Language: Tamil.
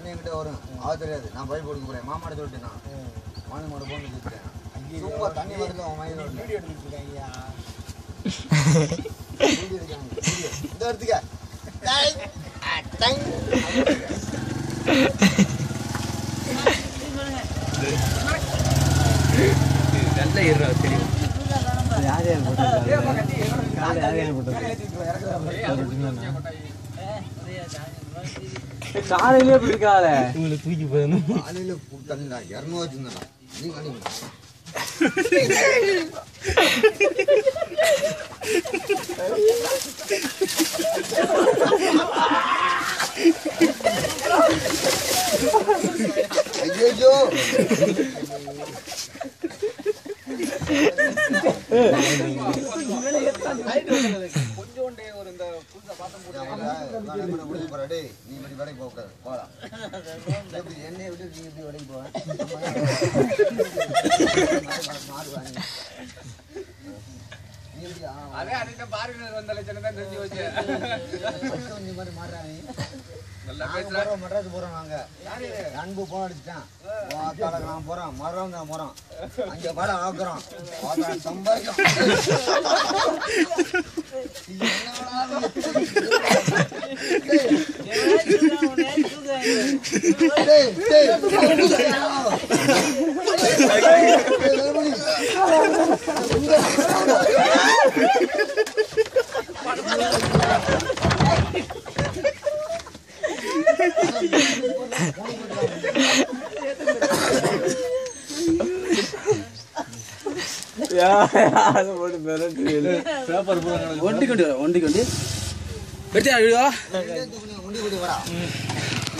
தண்ணி என்கிட்ட வரும் ஆக தெரியாது நான் பைப் கொடுக்க போறேன் மாமாட சொல்லிட்டு நான் மானு மாடு போன்னு சொல்லிட்டேன் சும்மா தண்ணி வருது அவன் மயில வீடியோ எடுத்துட்டு இருக்காங்கய்யா இந்த இடத்துக்கு டேய், ஆ, டேய். நல்ல இருறா தெரியும் யார் யார் போட்டிருக்காங்க காலைல யார் யார் போட்டிருக்காங்க காலையிலே இப்படி இருக்காத உங்களை தூக்கி போயணும் காலையில தண்ணி இரநூறு வச்சிருந்தேன் நீ கண்ணி ஐயோ கொஞ்சோண்டே ஒரு இந்த புதுசா பாத்தம் போட்டு நீ இப்படி வேலைக்கு போக போலாம் எப்படி என்னை விட்டு நீ எப்படி வேலைக்கு போவேன் மாறுவாங்க நீ எப்படி ஆ, அதே அன்னைக்கு பார்வையினர் வந்த லட்சணம் தான் தெரிஞ்சு வச்சு first இந்த மாதிரி மாறுறாங்க நல்லா நாங்க போறோம் மெட்ராஸ் போறோம் நாங்க அன்பு போன் அடிச்சிட்டான் வாத்தால நான் போறோம் மரம் தான் போறோம் அங்க படம் ஆக்குறோம் வாத்தால சம்பாதிக்கும் இது என்னடா இது? டேய், டேய், யார் போட்டு மிரட்டு பேப்பர் பூரா ஒண்டி கொண்டு ஒண்டி கொண்டு எடுத்தியா வீடியோ உண்டி கொண்டு வாடா